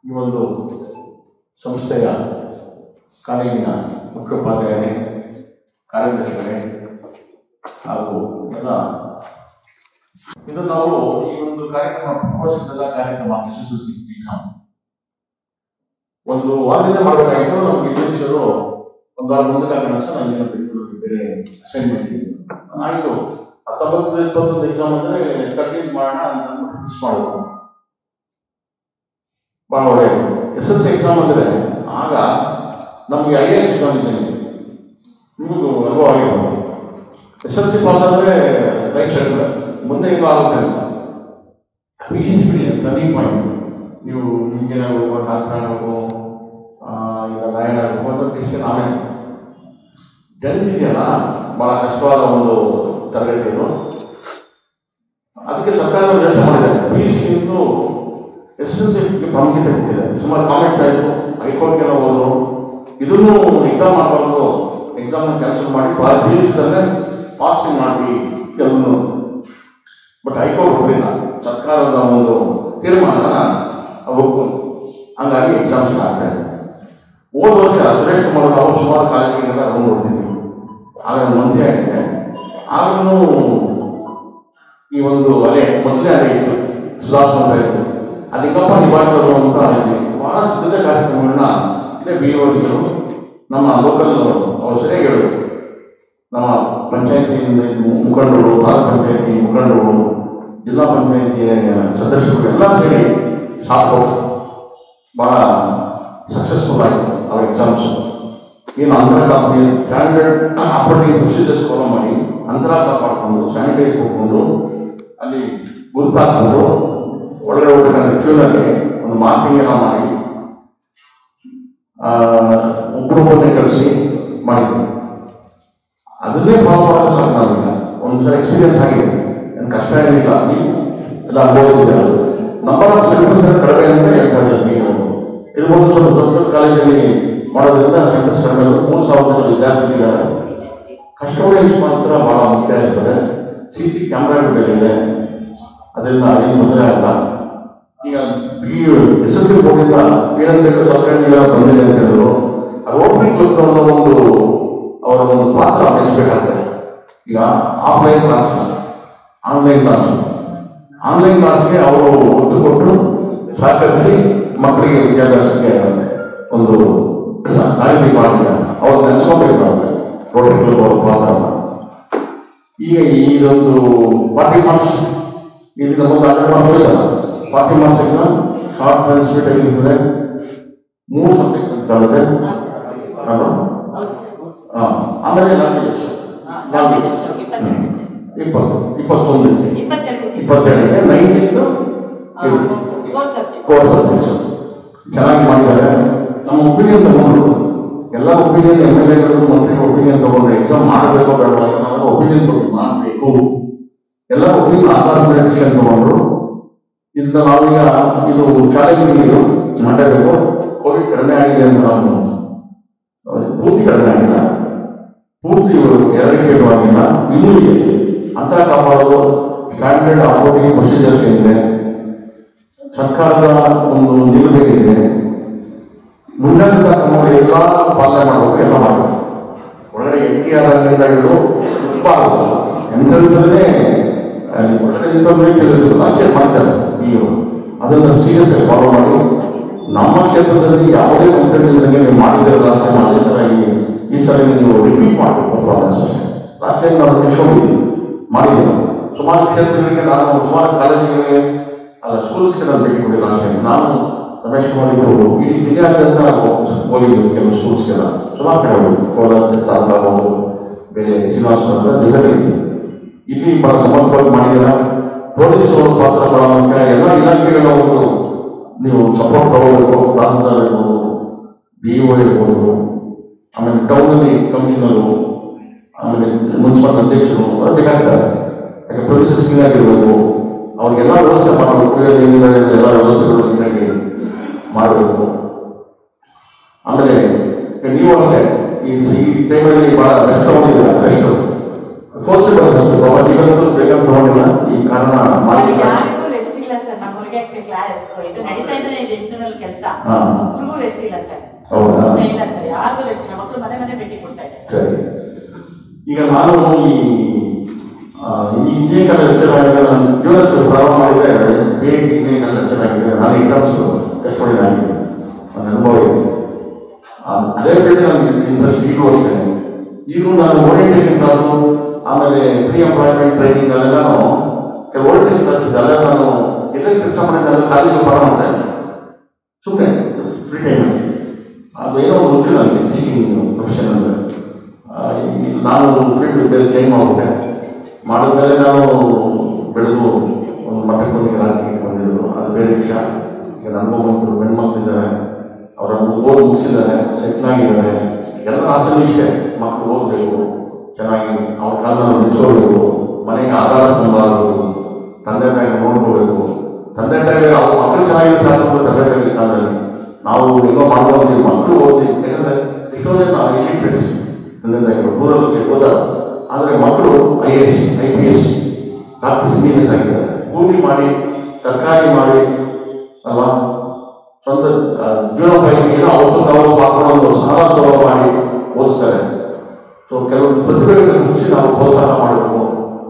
ಈ ಒಂದು ಸಂಸ್ಥೆಯ ಕಾಲೇಜಿನ ಮುಖ್ಯೋಪಾಧ್ಯಾಯರೇ ಕಾರ್ಯದರ್ಶಿಗಳೇ ಹಾಗೂ ಎಲ್ಲ ಇದು ನಾವು ಈ ಒಂದು ಕಾರ್ಯಕ್ರಮ ಪೂರ್ವಸಿದ್ಧತಾ ಕಾರ್ಯಕ್ರಮ S S L C exam ಒಂದು ವಾರದಿಂದ ಮಾಡಬೇಕಾಗಿತ್ತು ನಮ್ಗೆ ಇಂಗ್ಲೀಷರು ಒಂದು ವಾರ ಮುಂದಕ್ಕೆ ಆಗೋಣ ಸರ್ ನನಗೆ ಬೆಂಗಳೂರಿಗೆ ಬೇರೆ ಅಸೈನ್ಮೆಂಟ್ ಇದೆ ಆಯಿತು ಹತ್ತೊಂಬತ್ತು ಇಪ್ಪತ್ತೊಂದು ಎಕ್ಸಾಮ್ ಅಂದರೆ ತರ್ಟೀನ್ ಮಾಡೋಣ ಅಂತ ಫಿಕ್ಸ್ ಮಾಡೋದು ಭಾಳ ಒಳ್ಳೆಯದು ಎಸ್ ಎಲ್ ಸಿ ಎಕ್ಸಾಮ್ ಅಂದರೆ ಆಗ ನಮಗೆ ಐ ಎ ಎಸ್ ಎಕ್ಸಾಮ್ ಇದ್ದಂಗೆ ನಿಮಗೂ ಅನುಭವ ಆಗಿರ್ಬೋದು ಎಸ್ ಎಲ್ ಸಿ ಪಾಸ್ ಆದರೆ ಲೈಫ್ ಸೆಟ್ಲ್ ಮುಂದೆ ಏನೂ ಆಗುತ್ತೆ ಅಂತ ಅದು ಈಸಿ ಬಿಡಿ ಟರ್ನಿಂಗ್ ಪಾಯಿಂಟ್ ನೀವು ನಿಮಗೆ ನಾವು ಡಾಕ್ಟರ್ ಆಗಬೇಕು ಆ, ಈಗ ಲಾಯರ್ ಆಗಬೇಕು ಅಂತ ಡಿಸಿಷನ್ ಆಮೇಲೆ ಟೆಂತ್ ಇದೆಯಲ್ಲ ಭಾಳ ಕಷ್ಟವಾದ ಒಂದು ತರಗತಿ ಅದು ಅದಕ್ಕೆ ಸರ್ಕಾರ ಯೋಚನೆ ಮಾಡಿದೆ ಪಿ ಯು ಸಿಗಿಂತೂ ಎಸ್ ಎಲ್ ಸಿಗೆ ಪ್ರಾಮುಖ್ಯತೆ ಕೊಟ್ಟಿದೆ ಸುಮಾರು ಕಾಮೆಂಟ್ಸ್ ಆಯಿತು ಹೈಕೋರ್ಟ್ಗೆಲ್ಲ ಹೋದ್ರು ಇದನ್ನು ಎಕ್ಸಾಮ್ ಮಾಡಬಾರ್ದು ಎಕ್ಸಾಮ್ನ ಕ್ಯಾನ್ಸಲ್ ಮಾಡಿ ಪಿ ಯು ಸಿದಲ್ಲೇ ಪಾಸಿಂಗ್ ಮಾಡಿ ಕೆಲವು ಬಟ್ ಹೈಕೋರ್ಟ್ ಒಪ್ಪಲಿಲ್ಲ ಸರ್ಕಾರದ ಒಂದು ತೀರ್ಮಾನ ಒಪ್ಕೊಂಡು ಹಂಗಾಗಿ ಎಕ್ಸಾಮ್ಸ್ ಆಗ್ತಾ ಇದೆ ಹೋದ ವರ್ಷ ಸುರೇಶ್ ಕುಮಾರ್ ನಾವು ಸುಮಾರು ಕಾಲೇಜಿಗೆಲ್ಲ ರೌಂಡ್ ಹೊಡ್ತಿದ್ವಿ ಆಗ ನಾನು ಮಂತ್ರಿ ಆಗಿದ್ದೆ ಆಗಲೂ ಈ ಒಂದು ಅಲೆ ಮೊದಲನೇ ಅಲೆ ಇತ್ತು ಸುಧಾಸ್ ಅಂತ ಇತ್ತು ಅದಕ್ಕಪ್ಪ ನಿಭಾಯಿಸೋದು ಅಂತ ಇದ್ವಿ ಬಹಳ ಸಿದ್ಧತೆ ಕಾರ್ಯಕ್ರಮಗಳನ್ನ ಇದೇ ಬಿ ಓದಿಗಳು ನಮ್ಮ ಲೋಕಲ್ ಅವ್ರು ಸರಿಯಾಗಿ ಹೇಳಿದ್ರು ನಮ್ಮ ಪಂಚಾಯತಿಯಿಂದ ಮುಖಂಡರು ತಾಲೂಕು ಪಂಚಾಯತಿ ಮುಖಂಡರು ಜಿಲ್ಲಾ ಪಂಚಾಯತಿ ಸದಸ್ಯರು ಎಲ್ಲ ಸೇರಿ ಸಾಥ್ ಕೊಟ್ಟರು ಭಾಳ ಸಕ್ಸಸ್ಫುಲ್ ಆಯಿತು ಅವ್ರ ಎಕ್ಸಾಮ್ಸ್ ಏನು ಅಂತರ ಕಾಪಿ ಸ್ಟ್ಯಾಂಡರ್ಡ್ ಆಪರೇಟಿಂಗ್ ಪ್ರೊಸೀಜರ್ಸ್ ಫಾಲೋ ಮಾಡಿ ಅಂತರ ಕಾಪಾಡಿಕೊಂಡು ಸ್ಯಾನಿಟೈಸ್ ಕೊಟ್ಕೊಂಡು ಅಲ್ಲಿ ಗುರುತಾಕೊಂಡು ಒಳಗಡೆ ಹೋಗ್ಬೇಕಂದ್ರೆ ಕ್ಯೂನಲ್ಲಿ ಒಂದು ಮಾರ್ಕಿಂಗ್ ಎಲ್ಲ ಮಾಡಿ ಒಬ್ಬರೊಬ್ಬರನ್ನೇ ಕಳಿಸಿ ಮಾಡಿದ್ವಿ ಅದನ್ನೇ ಫಾಲೋ ಮಾಡೋದು ಸಾಕು ನಾವೀಗ ಒಂದ್ಸಲ ಎಕ್ಸ್ಪೀರಿಯನ್ಸ್ ಆಗಿದೆ ಏನು ಕಷ್ಟ ಏನಿಲ್ಲ ನೀವು ಎಲ್ಲ ಅನುಭವಿಸಿದ್ದೀರ ನಂಬರ್ ಆಫ್ ಸೆಂಟರ್ಸ್ ಕಡಿಮೆ ಅಂತ ಹೇಳ್ತಾರೆ ನೀವು ಇದು ಒಂದು ಸ್ವಲ್ಪ ದೊಡ್ಡ ದೊಡ್ಡ ಕಾಲೇಜಲ್ಲಿ ಮಾಡೋದ್ರಿಂದ ಸೆಂಟರ್ಸ್ ಕಡಿಮೆ ಮೂರು ಸಾವಿರ ಜನ ವಿದ್ಯಾರ್ಥಿಗಳಿದ್ದಾರೆ ಕಸ್ಟಮೈಸ್ ಮಾತ್ರ ಬಹಳ ಮುಖ್ಯ ಇರ್ತದೆ ಸಿ ಸಿ ಕ್ಯಾಮ್ರಾಗಳಿದೆ ಅದರಿಂದ ಏನು ತೊಂದರೆ ಆಗಲ್ಲ ಈಗ ಬಿ ಎಸ್ ಎಸ್ ಸಿ ಬೋರ್ಡಿಂದ ಏನಂತ ಬೇಕು ಸರ್ಕಾರದಿಂದ ಬಂದಿದೆ ಅಂತ ಹೇಳಿದ್ರು ರೋಟರಿ ಕ್ಲಬ್ ಅನ್ನೋ ಒಂದು ಅವರ ಒಂದು ಪಾತ್ರ ವಹಿಸಬೇಕಾಗ್ತದೆ ಈಗ offline class online class online ಕ್ಲಾಸ್ಗೆ ಅವರು ಒತ್ತು ಕೊಟ್ಟು ಸಹಕರಿಸಿ ಮಕ್ಕಳಿಗೆ ವಿದ್ಯಾಭ್ಯಾಸಕ್ಕೆ ಒಂದು ದಾರಿ ಮಾಡಿದ್ದಾರೆ ಅವ್ರು ನೆನೆಸ್ಕೋಬೇಕಾಗುತ್ತೆ ರೋಟರಿ ಕ್ಲಬ್ ಅವರ ಪಾತ್ರನ ಈಗ ಇದೊಂದು ಫಾರ್ಟಿ ಮಾರ್ಕ್ಸ್ ಇದರಿಂದ ಮುಂದೆ ಹಂಡ್ರೆಡ್ ಮಾರ್ಕ್ಸ್ ಇಲ್ಲ forty marks exam short and sweet ಆಗಿರ್ತದೆ ಮೂರು ಸಬ್ಜೆಕ್ಟ್ ಅಂತ ಆಗುತ್ತೆ ಅಲ್ವಾ ಆ, ಆಮೇಲೆ ಲ್ಯಾಂಗ್ವೇಜಸ್ ಲ್ಯಾಂಗ್ವೇಜಸ್ ಇಪ್ಪತ್ತು ಇಪ್ಪತ್ತೊಂದಕ್ಕೆ ಇಪ್ಪತ್ತೆರಡಕ್ಕೆ ನೈನ್ಟೀನ್ತು ಕೋರ್ ಸಬ್ಜೆಕ್ಟ್ಸ್ ಚೆನ್ನಾಗಿ ಮಾಡಿದ್ದಾರೆ ನಮ್ಮ ಒಪಿನಿಯನ್ ತಗೊಂಡು ಎಲ್ಲ ಒಪಿನಿಯನ್ ಎಮ್ ಎಲ್ ಎಗಳು ಮಂತ್ರಿ ಒಪಿನಿಯನ್ ತಗೊಂಡು ಎಕ್ಸಾಮ್ ಮಾಡಬೇಕೋ ಬೇಡ ನಾವು ಒಪಿನಿಯನ್ ತಗೊಂಡು ಮಾಡಬೇಕು ಎಲ್ಲ ಒಪಿನಿಯನ್ ಆಧಾರದ ಮೇಲೆ ಡಿಸಿಷನ್ ತಗೊಂಡ್ರು ಇದನ್ನ ನಾವೀಗ ಇದು ಚಾಲೆಂಜಿಂಗ್ ಇದು ಮಾಡಬೇಕು ಕೋವಿಡ್ ಕಡಿಮೆ ಆಗಿದೆ ಅಂತ ನಾವು ಪೂರ್ತಿ ಕಡಿಮೆ ಆಗಿಲ್ಲ ಪೂರ್ತಿ ಎರಡಕ್ಕೆ ಆಗಿಲ್ಲ ಇನ್ನೂ ಇದೆ ಅಂತ ಕಾಪಾಡೋದು ಸ್ಟ್ಯಾಂಡರ್ಡ್ ಆಪರೇಟಿಂಗ್ ಪ್ರೊಸೀಜರ್ಸ್ ಏನಿದೆ ಸರ್ಕಾರದ ಒಂದು ನಿಲುವೇನಿದೆ ಮುಂಜಾಗ್ರತಾ ಕ್ರಮಗಳು ಎಲ್ಲ ಪಾಲನೆ ಮಾಡಬೇಕು ಎಲ್ಲ ಮಾಡಬೇಕು ಒಳಗಡೆ ಎಂಟ್ರಿ ಆದಾಗಿಂದ ಹಿಡಿದು ತುಂಬ ಆಗೋದಿಲ್ಲ ಎಂಟ್ರೆನ್ಸ್ ಅಲ್ಲೇ ಅಲ್ಲಿ ಒಳಗಡೆ ನಿಂತವ್ರಿಗೆ ತಿಳಿದ್ರು ಲಾಸ್ಟ್ ಇಯರ್ ಮಾಡ್ತಾರೆ ಈ ಅದನ್ನು ಸೀರಿಯಸ್ ಆಗಿ ಫಾಲೋ ಮಾಡಿ ನಮ್ಮ ಕ್ಷೇತ್ರದಲ್ಲಿ ಯಾವುದೇ ಕಂಪ್ಲೇಂಟ್ ಇಲ್ಲದಂಗೆ ನೀವು ಮಾಡಿದ್ರೆ ಲಾಸ್ಟ್ ಟೈಮ್ ಅದೇ ಥರ ಈ ಈ ಸಲ ನೀವು ರಿಪೀಟ್ ಮಾಡಬೇಕು ಪರ್ಫಾರ್ಮೆನ್ಸ್ ಅಷ್ಟೇ ಲಾಸ್ಟ್ ಟೈಮ್ ನಾವು ನಿಶೋಗಿದ್ದೀವಿ ಮಾಡಿದ್ದೀವಿ ಸುಮಾರು ಕ್ಷೇತ್ರಗಳಿಗೆ ನಾನು ಸುಮಾರು ಕಾಲೇಜುಗಳಿಗೆ ಅಲ್ಲ ಸ್ಕೂಲ್ಸ್ಗೆ ನಾನು ಭೇಟಿ ಕೊಡಿ ಲಾಸ್ಟ್ ಟೈಮ್ ನಾನು ರಮೇಶ್ ಕುಮಾರ್ ಇವರು ಇಡೀ ಜಿಲ್ಲೆಯಾದ್ಯಂತ ಹೋಗಿದ್ವಿ ಕೆಲವು ಸ್ಕೂಲ್ಸ್ಗೆಲ್ಲ ಸುಮಾರು ಕಡೆ ಹೋಗಿದ್ವಿ ಕೋಲಾರ ತಾಲೂಕು ಬೇರೆ ಶ್ರೀನಿವಾಸಪುರ ಜಿಲ್ಲೆಯಲ್ಲಿ ಇಲ್ಲಿ ಬಹಳ ಸಮರ್ಪಕವಾಗಿ ಮಾಡಿದ್ದೀರಾ ಪೊಲೀಸ್ ಅವ್ರ ಪಾತ್ರ ಬಹಳ ಮುಖ್ಯ ಎಲ್ಲ ಇಲಾಖೆಗಳ ಒಂದು ನೀವು ಸಪೋರ್ಟ್ ತಗೋಬೇಕು ತಹಸೀಲ್ದಾರ್ ಇರ್ಬೋದು ಡಿ ಒ ಇರ್ಬೋದು ಆಮೇಲೆ ಟೌನಲ್ಲಿ ಕಮಿಷನರು ಆಮೇಲೆ ಮುನ್ಸಿಪಲ್ ಅಧ್ಯಕ್ಷರು ಅವ್ರು ಬೇಕಾಗ್ತಾರೆ ಯಾಕೆ ಪೊಲೀಸ್ ಸ್ಕಿಲ್ ಆಗಿರ್ಬೇಕು ಅವ್ರಿಗೆಲ್ಲ ವ್ಯವಸ್ಥೆ ಮಾಡಬೇಕು ಕುಡಿಯೋ ನೀರಿನ ಎಲ್ಲ ವ್ಯವಸ್ಥೆಗಳು ನೀಟಾಗಿ ಮಾಡಬೇಕು ಆಮೇಲೆ ನೀವು ಅಷ್ಟೇ ಈ ಈ ಟೈಮಲ್ಲಿ ಬಹಳ ರೆಸ್ಟ್ ತಗೊಂಡಿದ್ದೀರ ರೆಸ್ಟ್ ಫೋರ್ಸಿಬಲ್ ರೆಸ್ಟ್ ಇವತ್ತು ಬೇಗ ತಗೊಂಡಿಲ್ಲ ಈ ಕಾರಣ ಮಾಡಿಲ್ಲ ಯಾರಿಗೂ ರೆಸ್ಟ್ ಇಲ್ಲ ಸರ್ ನಮ್ಮವ್ರಿಗೆ ಸಬ್ಜೆಕ್ಟ್ ಕ್ಲಾಸ್ ಇದು ನಡೀತಾ ಇದ್ರೆ ಇದು ಇಂಟರ್ನಲ್ ಕೆಲಸ ಹಾ. ಒಬ್ರಿಗೂ ರೆಸ್ಟ್ ಇಲ್ಲ ಸರ್ ಹೌದಾ? ಸುಮ್ನೆ ಇಲ್ಲ ಸರ್ ಯಾರಿಗೂ ರೆಸ್ಟ್ ಇಲ್ಲ ಮಕ್ಕಳು ಮನೆ ಮನೆ ಭೇಟಿ ಕೊಡ್ತಾ ಇದ್ದಾರೆ ಸರಿ ಈಗ ನಾನು ಈ ಆ, ಈ ಇಂಜಿನಿಯರಿಂಗ್ ಕಾಲೇಜ್ ಲೆಕ್ಚರ್ ಆಗಿದೆ ನಾನು ಜೂನಿಯರ್ಸ್ ಪ್ರಾರಂಭ ಮಾಡಿದೆ B A engineering college lecture ಆಗಿದೆ ನಾನು ಎಕ್ಸಾಮ್ಸ್ ಟೆಸ್ಟ್ ಮಾಡಿ ಆಗಿದೆ ನನ್ನ ಅನುಭವ ಇದೆ ಆ, ಅದೇ ಫೀಲ್ಡ್ ನನಗೆ ಇಂಟ್ರೆಸ್ಟ್ ಈಗಲೂ ಅಷ್ಟೇ ಈಗಲೂ ನಾನು ಓರಿಯಂಟೇಷನ್ ಕ್ಲಾಸು ಆಮೇಲೆ ಪ್ರೀ ಎಂಪ್ಲಾಯ್ಮೆಂಟ್ ಟ್ರೈನಿಂಗ್ ಅಲ್ಲೆಲ್ಲಾನು ಕೆಲವು ಓರಿಯಂಟೇಷನ್ ಕ್ಲಾಸ್ ಇದೆ ಅಲ್ಲೆಲ್ಲ ನಾನು ಎಲ್ಲಿ ಕೆಲಸ ಮಾಡಿದ್ದೆ ಕಾಲೇಜಲ್ಲಿ ಪಾಠ ಮಾಡ್ತಾ ಇದ್ದೆ ಸುಮ್ಮನೆ ಫ್ರೀ ಟೈಮಲ್ಲಿ ಅದು ಏನೋ ಒಂದು ಹುಚ್ಚು ನನಗೆ ಟೀಚಿಂಗ್ ಪ್ರೊಫೆಷನ್ ಅಂದರೆ ಆ, ಈ ನಾನು ಫೀಲ್ಡ್ ಬೇರೆ ಚೇಂಜ್ ಮಾಡಿಬಿಟ್ಟೆ ಮಾಡಿದ್ಮೇಲೆ ನಾನು ಬೆಳೆದು ಒಂದು ಮಟ್ಟಕ್ಕೆ ಬಂದು ರಾಜಕೀಯಕ್ಕೆ ಬಂದಿದ್ದು ಅದು ಬೇರೆ ವಿಷಯ ಈಗ ನನಗೂ ಮಕ್ಕಳು ಹೆಣ್ಮಕ್ಳಿದ್ದಾರೆ ಅವರನ್ನು ಓದಿ ಮುಗಿಸಿದ್ದಾರೆ ಸೆಟ್ಲ್ ಆಗಿದ್ದಾರೆ ಎಲ್ಲ ಆಸೆ ಇಷ್ಟೇ ಮಕ್ಕಳು ಓದಬೇಕು ಚೆನ್ನಾಗಿ ಅವ್ರ ಕಾಲದಲ್ಲಿ ನಿಂತ್ಕೋಬೇಕು ಮನೆಗೆ ಆಧಾರ ಸ್ತಂಭ ಆಗಬೇಕು ತಂದೆ ತಾಯಿ ನೋಡ್ಕೋಬೇಕು ತಂದೆ ತಾಯಿ ಅವ್ರ ಮಕ್ಕಳು ಚೆನ್ನಾಗಿದೆ ಸಾಕು ಅಂತ ತಂದೆ ತಾಯಿ ಕಾಲದಲ್ಲಿ ನಾವು ಏನೋ ಮಾಡ್ಕೊಂತೀವಿ ಮಕ್ಕಳು ಓದಿ ಯಾಕಂದ್ರೆ ಎಷ್ಟೋ ಜನ ಇಲಿಟ್ರೇಟ್ಸ್ ತಂದೆ ತಾಯಿಗಳು ದೂರದ ಸಿಗೋದ ಆದರೆ ಮಕ್ಕಳು I A S I P S doctors engineers ಆಗಿದ್ದಾರೆ ಕೂಲಿ ಮಾಡಿ ತರಕಾರಿ ಮಾಡಿ ಅಲ್ವಾ ಸ್ವಂತ ಆ, ಜೀವನೋಪಾಯಕ್ಕೆ ಏನೋ ಅವತ್ತು ಅವರು ಹಾಕೊಂಡು ಸಾಲ ಸೋಲ ಮಾಡಿ ಓದಿಸ್ತಾರೆ ಸೊ ಕೆಲವು ಪ್ರತಿಭೆಗಳನ್ನು ಮುಗಿಸಿ ನಾವು ಪ್ರೋತ್ಸಾಹ ಮಾಡಬೇಕು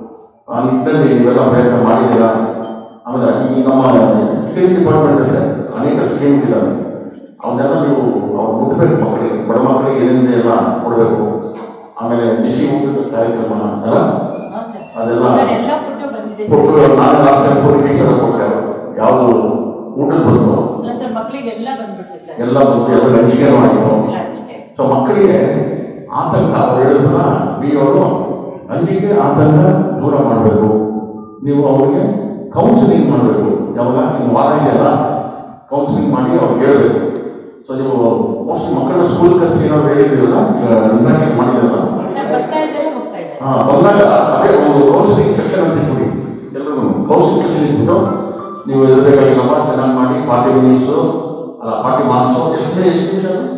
ಆ ನಿಟ್ಟಿನಲ್ಲಿ ನೀವೆಲ್ಲ ಪ್ರಯತ್ನ ಮಾಡಿದ್ದೀರಾ ಆಮೇಲೆ ಈ ನಮ್ಮ ಎಜುಕೇಷನ್ ಡಿಪಾರ್ಟ್ಮೆಂಟ್ ಅಷ್ಟೇ ಅನೇಕ ಸ್ಕೀಮ್ ಇದ್ದಾವೆ ಅವನ್ನೆಲ್ಲ ನೀವು ಅವ್ರು ಮುಟ್ಟಬೇಕು ಮಕ್ಕಳಿಗೆ ಬಡ ಮಕ್ಕಳಿಗೆ ಏನಿದೆ ಎಲ್ಲ ಕೊಡಬೇಕು ಆಮೇಲೆ ಬಿಸಿ ಊಟದ ಕಾರ್ಯಕ್ರಮ ಅಲ್ಲ ಹೌದು ಸರ್ ಅದೆಲ್ಲ ಸರ್ ಎಲ್ಲ ಫುಡ್ ಬಂದಿದೆ ಫುಡ್ ಸರ್ ನಾನು ಲಾಸ್ಟ್ ಟೈಮ್ ಫುಡ್ ಕಿಟ್ಸ್ ಎಲ್ಲ ಕೊಟ್ಟರೆ ಯಾವುದು ಊಟದ ಬಂತು ಇಲ್ಲ ಸರ್ ಮಕ್ಕಳಿಗೆ ಎಲ್ಲ ಬಂದ್ಬಿಡ್ತು ಸರ್ ಎಲ್ಲ ಬಂತು ಎಲ್ಲ ಹಂಚಿಕೆ ಆಯಿತು ಎಲ್ಲ ಹಂಚಿಕೆ ಸೊ ಮಕ್ಕಳಿಗೆ ಆತಂಕ ಅವ್ರು ಹೇಳಿದ್ರಲ್ಲ ಬಿ ಅವರು ಅಂಜಿಕೆ ಆತಂಕ ದೂರ ಮಾಡಬೇಕು ನೀವು ಅವ್ರಿಗೆ ಕೌನ್ಸಿಲಿಂಗ್ ಮಾಡಬೇಕು ಯಾವಾಗ ನಿಮ್ಮ ವಾರ ಇದೆಯಲ್ಲ ಕೌನ್ಸಿಲಿಂಗ್ ಮಾಡಿ ಅವ್ರಿಗೆ ಹೇಳ್ಬೇಕು ಸೊ ನೀವು ಮೋಸ್ಟ್ ಮಕ್ಕಳನ್ನ ಸ್ಕೂಲ್ ಕಲಿಸಿ ನಾವು ಹೇಳಿದ್ದೀರಲ್ಲ ಈಗ ಇಂಟ್ರಾಕ್ಷನ್ ಮಾಡಿದಿರಲ್ಲ ಸರ್ ಬರ್ತಾ ಇದ್ದಾರೆ ಹೋಗ್ತಾ ಇದ್ದಾರೆ ಹಾ ಬಂದಾಗ ಅದೇ ಒಂದು ಕೌನ್ಸಿಲಿಂಗ್ ಸೆಕ್ಷನ್ ಅಂತ ಇಟ್ಬಿಡಿ ಎಲ್ಲರೂ ಕೌನ್ಸಿಲಿಂಗ್ ಸೆಕ್ಷನ್ ಇಟ್ಬಿಟ್ಟು ನೀವು ಇರಬೇಕಾಗಿಲ್ಲಪ್ಪ ಚೆನ್ನಾಗಿ ಮಾಡಿ ಫಾರ್ಟಿ ಮಿನಿಟ್ಸು ಅಲ್ಲ ಫಾರ್ಟಿ ಮಾರ್ಕ್ಸು ಎಷ್ಟು ಎಷ್ಟು ನಿಮಿಷ ಅದು?